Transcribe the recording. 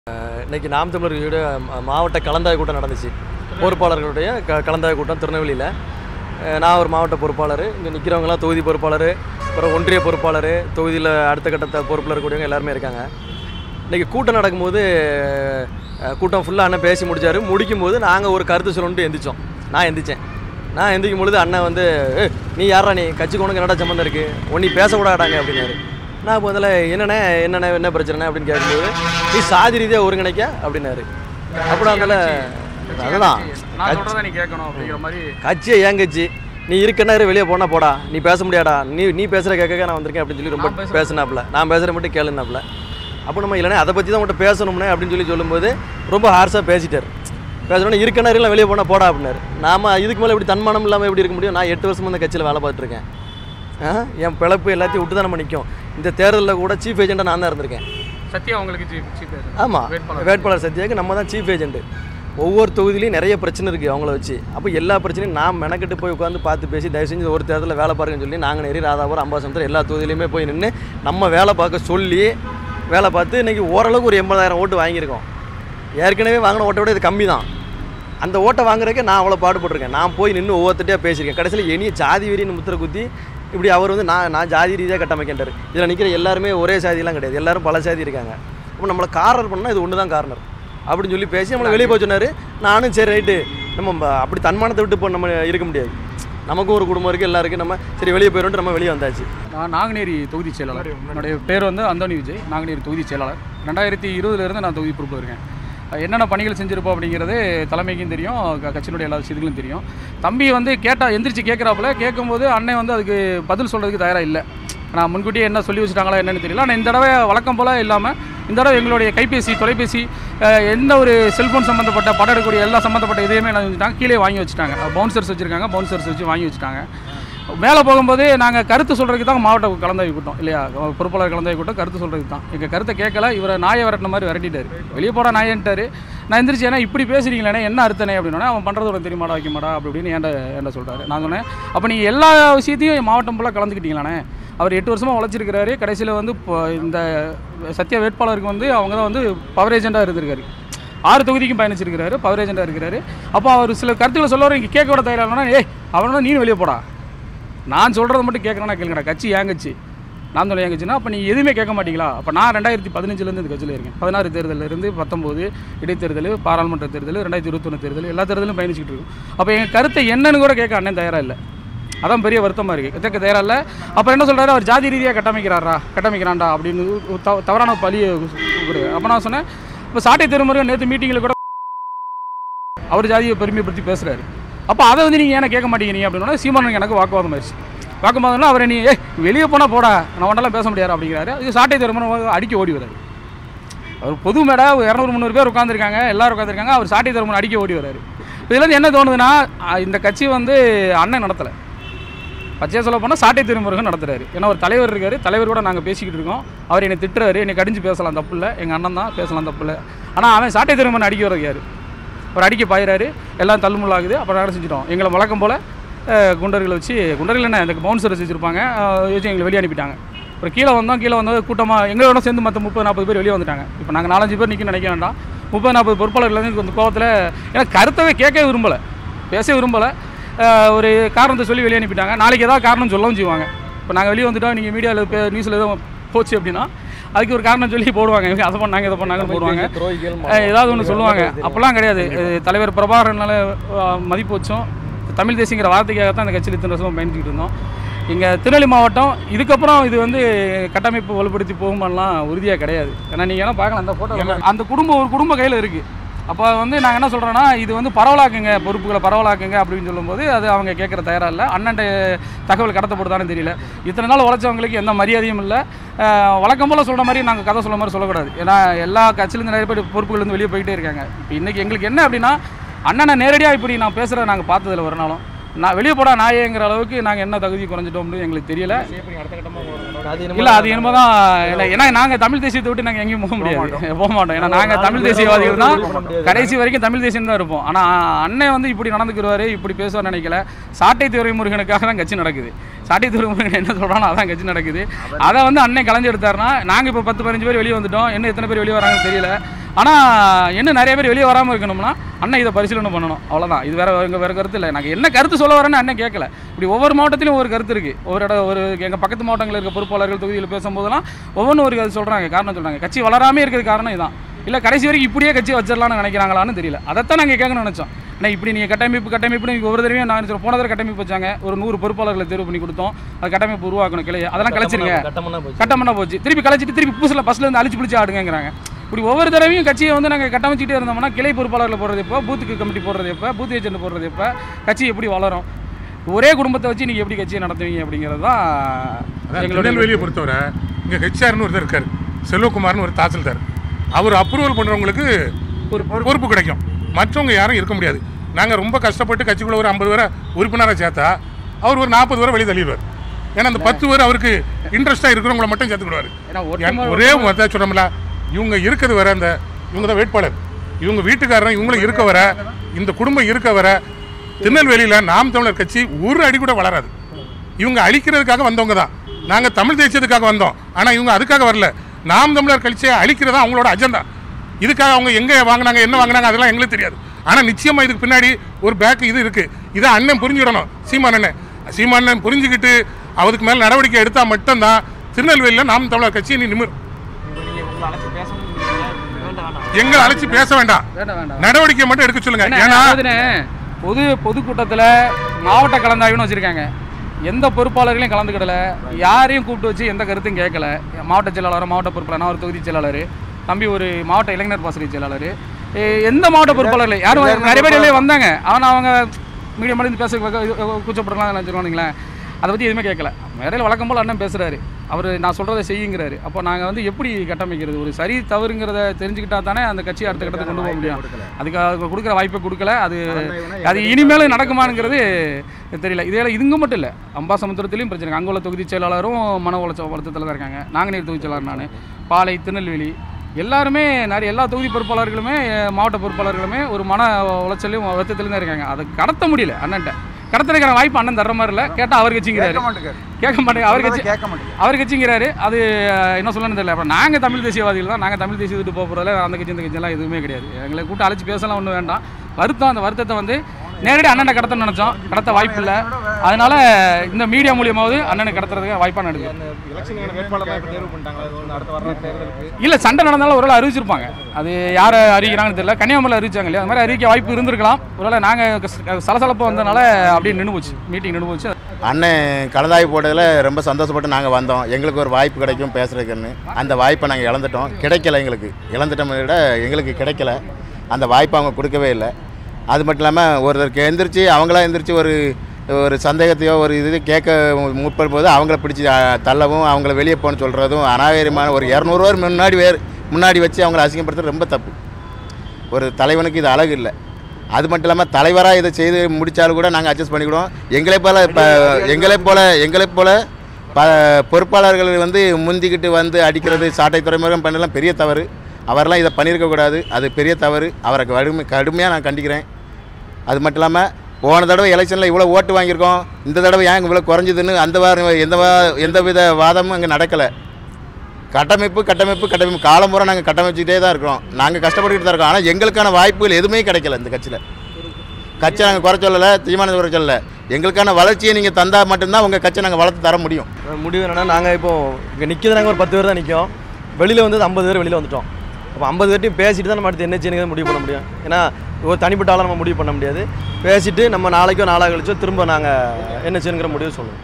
இன்னைக்கு நாம் தமிழர்களுடைய ம- மாவட்ட கலந்தாய் கூட்டம் நடந்துச்சு பொறுப்பாளர்களுடைய க கலந்தாய் கூட்டம் திருநெல்வேலியில் அஹ் நான் ஒரு மாவட்ட பொறுப்பாளர் இங்கே நிற்கிறவங்களாம் தொகுதி பொறுப்பாளர் அப்புறம் ஒன்றிய பொறுப்பாளர் தொகுதியில் அடுத்த கட்டத்தை பொறுப்பில் இருக்கக்கூடியவங்க எல்லாருமே இருக்காங்க இன்றைக்கி கூட்டம் நடக்கும்போது அஹ், கூட்டம் ஃபுல்லாக அண்ணன் பேசி முடிச்சாரு முடிக்கும்போது நாங்கள் ஒரு கருத்து சொல்லணுன்ட்டு எந்திரிச்சோம் நான் எந்திரிச்சேன் நான் எந்திரிக்கும் பொழுது அண்ணன் வந்து "ஏய், நீ யாரா நீ கட்சிக்கு உனக்கு என்னடா சம்மந்தம் இருக்குது ஒன் நீ பேசக்கூடாடாங்க அப்படின்னாரு நான் இப்போ அதில் என்னண்ணே என்னண்ணே என்ன பிரச்சனை அப்படின்னு கேட்கும்போது நீ சாதி ரீதியாக ஒருங்கிணைக்க அப்படின்னாரு அப்புறம் அதில் அதுதான் நான் சொல்றதை நீ கேட்கணும் அப்படிங்கிற மாதிரி கட்சியை ஏன் கட்சி நீ இருக்கன்னா இரு வெளியே போனா போடா நீ பேச முடியாடா நீ நீ பேசுகிற கேட்க நான் வந்திருக்கேன் அப்படின்னு சொல்லி ரொம்ப நான் பேசுறேன். பேசினாப்புல நான் பேசுகிற மட்டும் கேளுனாப்புல அப்போ நம்ம இல்லைன்னா அதை பற்றி தான் உங்கள்கிட்ட பேசணும்னே அப்படின்னு சொல்லி சொல்லும்போது ரொம்ப ஹார்ஸாக பேசிட்டார் பேசணும்னா இருக்கனா இல்லை வெளியே போனால் போடா அப்படின்னாரு நாம இதுக்கு மேலே இப்படி தன்மானம் இல்லாமல் எப்படி இருக்க முடியும் நான் எட்டு வருஷமா இந்த கட்சியில் வேலை பார்த்துட்டு இருக்கேன் ஆ? என் பிழப்பு எல்லாத்தையும் விட்டு தான் நம்ம நிற்கும் இந்த தேர்தலில் கூட சீஃப் ஏஜென்ட்டாக நான் தான் இருந்திருக்கேன் சத்யா உங்களுக்கு சீஃப் சீஃப் ஆமாம் வேட்பாளர். வேட்பாளர் சத்யாவுக்கு நம்ம தான் சீஃப் ஏஜென்ட் ஒவ்வொரு தொகுதியிலையும் நிறைய பிரச்சனை இருக்குது அவங்கள வச்சு அப்போ எல்லா பிரச்சனையும் நான் மெனக்கெட்டு போய் உட்காந்து பார்த்து பேசி தயவு செஞ்சு ஒரு தேர்தலில் வேலை பாருங்கன்னு சொல்லி நாங்கள் நெறி ராதாபுரம் அம்பாசமுத்திரம் எல்லா தொகுதியிலையுமே போய் நின்று நம்ம வேலை பார்க்க சொல்லி வேலை பார்த்து இன்றைக்கி ஓரளவுக்கு ஒரு எண்பதாயிரம் ஓட்டு வாங்கியிருக்கோம் ஏற்கனவே வாங்கின ஓட்டை விட இது கம்மி தான் அந்த ஓட்டை வாங்குறதுக்கு நான் அவ்வளோ பாடுபட்டிருக்கேன் நான் போய் நின்று ஒவ்வொருத்தட்டையாக பேசியிருக்கேன் கடைசியில் இனிய ஜாதி வெறின்னு முத்திர குத்தி இப்படி அவர் வந்து நான் நான் ஜாதி ரீதியாக கட்டமைக்கின்றார் இதில் நிற்கிற எல்லாருமே ஒரே சாதியெல்லாம் கிடையாது எல்லாரும் பல சாதி இருக்காங்க அப்போ நம்மளை கார்னர் பண்ணால் இது ஒன்று தான் கார்னர் அப்படின்னு சொல்லி பேசி நம்மளை வெளியே போய் சொன்னார் நானும் சரி ரைட்டு நம்ம ப- அப்படி தன்மானத்தை விட்டு இப்போ நம்ம இருக்க முடியாது நமக்கும் ஒரு குடும்பம் இருக்குது எல்லாம் இருக்குது நம்ம சரி வெளியே போயிடும்ட்டு நம்ம வெளியே வந்தாச்சு நான் நாங்குநேரி தொகுதி செயலாளர் என்னுடைய பேர் வந்து அந்தோனி விஜய் நாங்குநேரி தொகுதி செயலாளர் ரெண்டாயிரத்தி இருபதுலேருந்து நான் தொகுதி பொறுப்பில் இருக்கேன் அஹ் என்னென்ன பணிகள் செஞ்சிருப்போம் அப்படிங்கிறது தலைமைக்கும் தெரியும் க- கட்சியினுடைய எல்லா விஷயத்துக்கும் தெரியும் தம்பி வந்து கேட்டால் எந்திரிச்சு கேட்குறாப்புல கேட்கும்போது அண்ணன் வந்து அதுக்கு பதில் சொல்கிறதுக்கு தயாராக இல்லை நான் முன்கூட்டியே என்ன சொல்லி வச்சுட்டாங்களா என்னன்னு தெரியல ஆனால் இந்த தடவை வழக்கம் போல் இல்லாமல் இந்த தடவை எங்களுடைய கைபேசி தொலைபேசி அஹ், எந்த ஒரு செல்ஃபோன் சம்மந்தப்பட்ட படம் எடுக்கக்கூடிய எல்லா சம்மந்தப்பட்ட எதையுமே என்ன செஞ்சுட்டாங்க கீழே வாங்கி வச்சுட்டாங்க பவுன்சர்ஸ் வச்சுருக்காங்க பவுன்சர்ஸ் வச்சு வாங்கி வச்சுட்டாங்க மேலே போகும்போது நாங்கள் கருத்து சொல்கிறதுக்கு தான் மாவட்ட கலந்தாய் கூட்டம் இல்லையா பொறுப்பாளர் கலந்தாய் கூட்டம் கருத்து சொல்கிறதுக்கு தான் எங்கள் கருத்தை கேட்கல இவரை நாயை விரட்டின மாதிரி விரட்டிட்டாரு வெளியே போட நாயன்ட்டாரு நான் எந்திரிச்சு ஏன்னா இப்படி பேசுறீங்களே என்ன அர்த்தனே அப்படின்னா அவன் பண்ணுறது உனக்கு தெரியுமாடா வைக்க மாடா அப்படி இப்படின்னு ஏன்ட ஏன்ட சொல்கிறாரு நான் சொன்னேன் அப்போ நீங்கள் எல்லா விஷயத்தையும் மாவட்டம் ஃபுல்லாக கலந்துக்கிட்டீங்களாண்ணே அவர் எட்டு வருஷமாக உழைச்சிருக்கிறாரு கடைசியில் வந்து இப்போ இந்த சத்யா வேட்பாளருக்கு வந்து அவங்க தான் வந்து பவர் ஏஜெண்டாக இருந்திருக்காரு ஆறு தொகுதிக்கும் பயணிச்சிருக்கிறாரு பவர் ஏஜெண்டாக இருக்கிறாரு அப்போ அவர் சில கருத்துக்களை சொல்ல இங்கே கேட்க விட தயாரானா ஏய் அவனா நீ வெளியே போடா நான் சொல்கிறத மட்டும் கேட்குறேன்னா கேளுங்கடா கட்சி ஏன் கட்சி நான் சொல்ல ஏன் கட்சினா அப்போ நீ எதுவுமே கேட்க மாட்டீங்களா அப்போ நான் ரெண்டாயிரத்தி பதினஞ்சுலேருந்து இந்த கட்சியில் இருக்கேன் பதினாறு தேர்தலில் இருந்து பத்தொம்போது இடைத்தேர்தல் பாராளுமன்ற தேர்தல் ரெண்டாயிரத்தி இருபத்தொன்று தேர்தல் எல்லா தேர்தலும் பயணிச்சுட்டு இருக்கும் அப்போ என் கருத்தை என்னன்னு கூட கேட்க அண்ணன் தயாராக இல்லை அதான் பெரிய வருத்தமாக இருக்குது கேட்க தயாராக இல்லை அப்புறம் என்ன சொல்கிறாரு அவர் ஜாதி ரீதியாக கட்டமைக்கிறாரா கட்டமைக்கிறான்டா அப்படின்னு ஒரு தவ- தவறான பழியை கொடுக்குறாரு அப்போ நான் சொன்னேன் இப்போ சாட்டை திருமுருகன் நேற்று மீட்டிங்கில் கூட அவர் ஜாதியை பெருமைப்படுத்தி பேசுகிறாரு அப்போ அதை வந்து நீங்கள் ஏன் கேட்க மாட்டேங்கிறீங்க அப்படின்னா சீமானுக்கு எனக்கு வாக்குவாதம் ஆயிடுச்சு வாக்குவாதம்னா அவரை நீ ஏய் வெளியே போனால் போடா நான் ஒன்றெல்லாம் பேச முடியாது அப்படிங்கிறாரு இது சாட்டை திருமணம் அடிக்க ஓடி வராரு அவர் பொது மேடை இரநூறு முந்நூறு பேர் உட்காந்துருக்காங்க எல்லாரும் உட்காந்துருக்காங்க அவர் சாட்டை திருமணம் அடிக்க ஓடி வராரு இதுலேருந்து என்ன தோணுதுன்னா அ, இந்த கட்சி வந்து அண்ணன் நடத்தலை பச்சையாக சொல்ல போனால் சாட்டை திருமுருகன் நடத்துறாரு ஏன்னா ஒரு தலைவர் இருக்காரு தலைவர் கூட நாங்கள் பேசிக்கிட்டு இருக்கோம் அவர் என்னை திட்டுறாரு என்னை கடிஞ்சு பேசலாம் தப்பு இல்லை எங்கள் அண்ணன் தான் பேசலாம் தப்பு இல்லை ஆனால் அவன் சாட்டை திருமணம் அடிக்க வர்றது யார் அவர் அடிக்க பாயிறாரு எல்லாம் தள்ளுமுள்ளாகுது அப்புறம் நாங்கள் செஞ்சிட்டோம் எங்களை வழக்கம் போல் குண்டர்களை வச்சு குண்டர்கள் என்ன இந்த பவுன்சர் வச்சுருப்பாங்க வச்சு எங்களை வெளியே அனுப்பிட்டாங்க அப்புறம் கீழே வந்தோம் கீழே வந்தது கூட்டமாக எங்களோட சேர்ந்து மற்ற முப்பது நாற்பது பேர் வெளியே வந்துட்டாங்க இப்போ நாங்கள் நாலஞ்சு பேர் நிற்க நினைக்க வேண்டாம் முப்பது நாற்பது பொறுப்பாளர்கள் இந்த கோவத்தில் ஏன்னா கருத்தவே கேட்க விரும்பலை பேச விரும்பலை ஒரு காரணத்தை சொல்லி வெளியே அனுப்பிட்டாங்க நாளைக்கு ஏதாவது காரணம் சொல்லவும் செய்வாங்க இப்போ நாங்கள் வெளியே வந்துட்டோம் நீங்கள் மீடியாவில் நியூஸில் எதுவும் போச்சு அப்படின்னா அதுக்கு ஒரு காரணம் சொல்லி போடுவாங்க இவங்க அதை பண்ணாங்க இதை பண்ணாங்கன்னு போடுவாங்க துரோகிகள் அஹ் ஏதாவது ஒன்று சொல்லுவாங்க அப்போல்லாம் கிடையாது இது தலைவர் பிரபாகரனால அஹ், மதிப்பு வச்சோம் தமிழ் தேசிங்கிற வார்த்தைக்காக தான் இந்த கட்சியில் இத்தனை வருஷம் பயணிச்சுக்கிட்டு இருந்தோம் இங்கே திருநெல்வேலி மாவட்டம் இதுக்கப்புறம் இது வந்து கட்டமைப்பு வலுப்படுத்தி போகுமாலாம் உறுதியாக கிடையாது ஏன்னா நீங்கள் என்ன பார்க்கலாம் அந்த ஃபோட்டோ அந்த குடும்பம் ஒரு குடும்ப கையில் இருக்குது அப்போ வந்து நாங்கள் என்ன சொல்கிறோன்னா இது வந்து பரவலாக்குங்க பொறுப்புகளை பரவலாக்குங்க அப்படின்னு சொல்லும்போது அது அவங்க கேட்குற தயாராக இல்லை அண்ணன்ட்ட தகவல் கடத்தப்படுதான்னு தெரியல இத்தனை நாள் உழைச்சவங்களுக்கு எந்த மரியாதையும் இல்லை அஹ் வழக்கம் போல் சொல்கிற மாதிரி நாங்கள் கதை சொல்ல மாதிரி சொல்லக்கூடாது ஏன்னா எல்லா கட்சியிலேருந்து நிறைய பேர் பொறுப்புகள் வெளியே போயிட்டே இருக்காங்க இப்போ இன்றைக்கி எங்களுக்கு என்ன அப்படின்னா அண்ணனை நேரடியாக இப்படி நான் பேசுகிறத நாங்கள் பார்த்ததில்ல ஒரு நாளும் நான் வெளியே போடா நாயேங்கிற அளவுக்கு நாங்கள் என்ன தகுதி குறைஞ்சிட்டோம்னு எங்களுக்கு தெரியல அது இல்ல அது என்னமோ தான் ஏன்னா- ஏன்னா நாங்க தமிழ் தேசியத்தை விட்டு நாங்க எங்கேயும் போக முடியாது போக மாட்டோம் ஏன்னா நாங்க தமிழ் தேசியவாதிகள் தான் கடைசி வரைக்கும் தமிழ் தேசியம் தான் இருப்போம் ஆனா அண்ணன் வந்து இப்படி நடந்துக்கிறாரு இப்படி பேசுவார் நினைக்கல சாட்டை துறைமுருகனுக்காக தான் கட்சி நடக்குது சாட்டை துறைமுருகன் என்ன சொல்றானோ அதான் கட்சி நடக்குது அதை வந்து அண்ணன் கலைஞ்சு எடுத்தாருன்னா நாங்க இப்போ பத்து பதினஞ்சு பேர் வெளியே வந்துட்டோம் இன்னும் எத்தனை பேர் வெளியே வராங்கன்னு தெரியல ஆனால் என்ன நிறைய பேர் வெளியே வராமல் இருக்கணும்னா அண்ணன் இதை பரிசீலனை பண்ணணும் அவ்வளோதான் இது வேற எங்கள் வேறு கருத்து இல்லை எனக்கு என்ன கருத்து சொல்ல வரேன்னு அண்ணன் கேட்கல இப்படி ஒவ்வொரு மாவட்டத்திலும் ஒரு கருத்து இருக்குது ஒவ்வொரு இடம் ஒரு எங்கள் பக்கத்து மாவட்டங்களில் இருக்க பொறுப்பாளர்கள் தொகுதியில் பேசும்போதெல்லாம் ஒவ்வொன்றும் ஒரு கருத்து சொல்கிறாங்க காரணம் சொல்கிறாங்க கட்சி வளராமே இருக்கிறது காரணம் இதான் இல்லை கடைசி வரைக்கும் இப்படியே கட்சி வச்சிடலாம்னு நினைக்கிறாங்களான்னு தெரியல அதைத்தான் நாங்கள் கேட்கணும்னு நினச்சோம் ஏன்னா இப்படி நீங்கள் கட்டமைப்பு கட்டமைப்புன்னு நீங்க ஒவ்வொரு தடவையும் நான் சொல்ல போன தடவை கட்டமைப்பு வச்சாங்க ஒரு நூறு பொறுப்பாளர்களை தேர்வு பண்ணி கொடுத்தோம் அது கட்டமைப்பு உருவாக்கணும் கிளைய அதெல்லாம் கலைச்சிருங்க கட்டமனா போச்சு கட்டமண்ணா போச்சு திருப்பி கலைச்சிட்டு திருப்பி புதுசில் பஸ்ல இருந்து அழிச்சு பிடிச்சி ஆடுங்கிறாங்க இப்படி ஒவ்வொரு தடவையும் கட்சியை வந்து நாங்கள் கட்டமைச்சிட்டே இருந்தோம்னா கிளை பொறுப்பாளர்களை போடுறது எப்போ பூத்துக்கு கமிட்டி போடுறது எப்போ பூத் ஏஜென்ட் போடுறது எப்போ கட்சி எப்படி வளரும் ஒரே குடும்பத்தை வச்சு நீங்கள் எப்படி கட்சியை நடத்துவீங்க அப்படிங்கிறது தான் அதான் எங்களுடைய திருநெல்வேலியை பொறுத்தவரை இங்கே ஹெச்ஆர்னு ஒருத்தர் இருக்கார் செல்வகுமார்னு ஒரு தாசில்தார் அவர் அப்ரூவல் பண்ணுறவங்களுக்கு ஒரு பொறுப்பு கிடைக்கும் மற்றவங்க யாரும் இருக்க முடியாது நாங்கள் ரொம்ப கஷ்டப்பட்டு கட்சிக்குள்ள ஒரு ஐம்பது பேரை உறுப்பினராக சேர்த்தா அவர் ஒரு நாற்பது பேரை வெளியே தள்ளிடுவார் ஏன்னா அந்த பத்து பேர் அவருக்கு இன்ட்ரெஸ்ட்டாக இருக்கிறவங்கள மட்டும் சேர்த்துக்கிடுவார் ஏன்னா என் ஒட்டுமொத்த- ஒரே வார்த்தை சொன்னோம்ல இவங்க இருக்கிறது வர அந்த இவங்க தான் வேட்பாளர் இவங்க வீட்டுக்காரரும் இவங்களும் இருக்க வர இந்த குடும்பம் இருக்க வர திருநெல்வேலியில் நாம் தமிழர் கட்சி ஒரு அடி கூட வளராது இவங்க அழிக்கிறதுக்காக வந்தவங்க தான் நாங்கள் தமிழ் தேசியத்துக்காக வந்தோம் ஆனால் இவங்க அதுக்காக வரல நாம் தமிழர் கட்சியை அழிக்கிறதா அவங்களோட அஜெண்டா இதுக்காக அவங்க எங்கே வாங்கினாங்க என்ன வாங்கினாங்க அதெல்லாம் எங்களுக்கு தெரியாது ஆனால் நிச்சயமாக இதுக்கு பின்னாடி ஒரு பேக் இது இருக்குது இதை அண்ணன் புரிஞ்சுக்கிடணும் சீமான் அண்ணன் சீமான் அண்ணன் புரிஞ்சுக்கிட்டு அதுக்கு மேலே நடவடிக்கை எடுத்தால் மட்டும்தான் திருநெல்வேலியில் நாம் தமிழர் கட்சி நீ நிமிர் எங்களை அழைச்சி பேச வேண்டாம் வேண்டாம் வேண்டாம் நடவடிக்கை மட்டும் எடுக்க சொல்லுங்க என்ன, ஏன்னா அதாவதுண்ணே, பொது பொதுக்கூட்டத்தில் மாவட்ட கலந்தாய்வுன்னு வச்சுருக்காங்க எந்த பொறுப்பாளர்களையும் கலந்துக்கிடல யாரையும் கூப்பிட்டு வச்சு எந்த கருத்தும் கேட்கல மாவட்ட செயலாளர் மாவட்ட பொறுப்பாளர் நான் ஒரு தொகுதி செயலாளர் தம்பி ஒரு மாவட்ட இளைஞர் பாசறை செயலாளர் எ- எந்த மாவட்ட பொறுப்பாளர்கள் யாரும் நிறைய பேர் வெளியே வந்தாங்க ஆனால் அவங்க மீடியம் மருந்து பேச கூச்சப்படுறலாம் நினச்சிருவானுங்களேன் அதை பற்றி எதுவுமே கேட்கல மேடையில் வழக்கம் போல் அண்ணன் பேசுகிறாரு அவர் நான் சொல்கிறத செய்யுங்கிறாரு அப்போ நாங்கள் வந்து எப்படி கட்டமைக்கிறது ஒரு சரி தவறுங்கிறத தெரிஞ்சுக்கிட்டா தானே அந்த கட்சி அடுத்த கட்டத்துக்கு கொண்டு போக முடியும் அதுக்கு அவங்க கொடுக்குற வாய்ப்பை கொடுக்கல அது அது இனிமேல் நடக்குமாங்கிறது தெரியல இதே இதுங்க மட்டும் இல்லை அம்பாசமுத்திரத்துலேயும் பிரச்சனை இருக்கு. அங்கே உள்ள தொகுதி செயலாளரும் மன உளைச்ச வருத்தத்தில் தான் இருக்காங்க நாங்குநேரி தொகுதி செயலாளர் நான் பாலை திருநெல்வேலி எல்லாருமே நிறைய எல்லா தொகுதி பொறுப்பாளர்களுமே மாவட்ட பொறுப்பாளர்களுமே ஒரு மன உளைச்சலையும் வருத்தத்திலும் தான் இருக்காங்க அதை கடத்த முடியல அண்ணன்ட்ட கடத்துறதுக்கான வாய்ப்பு அண்ணன் தர்ற மாதிரி இல்லை கேட்டால் அவர் கட்சிங்கிறாரு கேட்க மாட்டேங்க அவர் கட்சி கேட்க மாட்டேங்க அவர் கட்சிங்கிறாரு அது அஹ், என்ன சொல்லணும்னு தெரியல அப்புறம் நாங்கள் தமிழ் தேசியவாதிகள் தான் நாங்கள் தமிழ் தேசியத்துக்கு போக போகிறதில்ல அந்த கட்சி இந்த கட்சியெல்லாம் எதுவுமே கிடையாது எங்களை கூட்ட அழைச்சி பேசலாம் ஒன்றும் வேண்டாம் வருத்தம் அந்த வருத்தத்தை வந்து நேரடி அண்ணனை கடத்தணும்னு நினச்சோம் கடத்த வாய்ப்பு இல்லை அதனால இந்த மீடியா மூலியமாவது அண்ணனை கடத்துறதுக்கு வாய்ப்பாக நடக்குது எலெக்ஷன் வேட்பாளர்லாம் இப்போ தேர்வு பண்ணிட்டாங்களா அது ஒன்று அடுத்த வர தேர்தலுக்கு இல்லை சண்டை நடந்தாலும் ஒருவேளை அறிவிச்சிருப்பாங்க அது யாரை அறிவிக்கிறாங்கன்னு தெரியல கன்னியாகுமரியில் அறிவிச்சாங்க இல்லையா அது மாதிரி அறிவிக்க வாய்ப்பு இருந்திருக்கலாம் ஒருவேளை நாங்கள் சலசலப்பு வந்தனால அப்படியே நின்று போச்சு மீட்டிங் நின்று போச்சு அண்ணன் கலந்தாய்வு போட்டதில் ரொம்ப சந்தோஷப்பட்டு நாங்கள் வந்தோம் எங்களுக்கு ஒரு வாய்ப்பு கிடைக்கும் பேசுறதுக்குன்னு அந்த வாய்ப்பை நாங்கள் இழந்துட்டோம் கிடைக்கல எங்களுக்கு இழந்துட்டோம் விட எங்களுக்கு கிடைக்கல அந்த வாய்ப்பை அவங்க கொடுக்கவே இல்லை அது மட்டும் இல்லாமல் ஒருத்தருக்கு எந்திரிச்சு அவங்களா எந்திரிச்சு ஒரு ஒரு சந்தேகத்தையோ ஒரு இது கேட்க முற்படும் போது அவங்கள பிடிச்சி அஹ், தள்ளவும் அவங்கள வெளியே போன்னு சொல்கிறதும் அனாவரியமான ஒரு இரநூறுவா முன்னாடி வேறு முன்னாடி வச்சு அவங்கள அசிங்கப்படுத்துறது ரொம்ப தப்பு ஒரு தலைவனுக்கு இது அழகு இல்லை அது மட்டும் இல்லாமல் தலைவராக இதை செய்து முடித்தாலும் கூட நாங்கள் அட்ஜஸ்ட் பண்ணிக்கிடுவோம் எங்களை போல் இப்போ எங்களை போல் எங்களை போல் ப பொறுப்பாளர்கள் வந்து முந்திக்கிட்டு வந்து அடிக்கிறது சாட்டை துறைமுகம் பண்ணலாம் பெரிய தவறு அவரெல்லாம் இதை பண்ணியிருக்கக்கூடாது அது பெரிய தவறு அவரை கடுமை கடுமையாக நான் கண்டிக்கிறேன் அது மட்டும் இல்லாமல் போன தடவை எலெக்ஷனில் இவ்வளோ ஓட்டு வாங்கியிருக்கோம் இந்த தடவை ஏன் இவ்வளோ குறைஞ்சதுன்னு அந்த வாரம் எந்த வா எந்த வித வாதமும் அங்கே நடக்கலை கட்டமைப்பு கட்டமைப்பு கட்டமைப்பு காலமுறை நாங்கள் கட்டமைச்சிக்கிட்டே தான் இருக்கிறோம் நாங்கள் கஷ்டப்பட்டுக்கிட்டு தான் இருக்கோம் ஆனால் எங்களுக்கான வாய்ப்புகள் எதுவுமே கிடைக்கல இந்த கட்சியில் கட்சி நாங்கள் குறை சொல்லலை தீர்மானம் குறை சொல்லலை எங்களுக்கான வளர்ச்சியை நீங்கள் தந்தால் மட்டும்தான் உங்கள் கட்சி நாங்கள் வளர்த்து தர முடியும் முடிவு என்னன்னா நாங்கள் இப்போ இங்கே நிற்கிறது நாங்கள் ஒரு பத்து பேர் தான் நிற்கும் வெளியில் வந்து ஐம்பது பேர் வெளியில் வந்துட்டோம் அப்போ ஐம்பது பேர்ட்டையும் பேசிட்டு தான் நம்ம அடுத்து என்ன செய்யணுங்கிறத முடிவு பண்ண முடியும் ஏன்னா ஒரு தனிப்பட்ட ஆளாக நம்ம முடிவு பண்ண முடியாது பேசிட்டு நம்ம நாளைக்கோ நாளாக கழிச்சோ திரும்ப நாங்கள் என்ன செய்யணுங்கிற முடிவு சொல்லணும்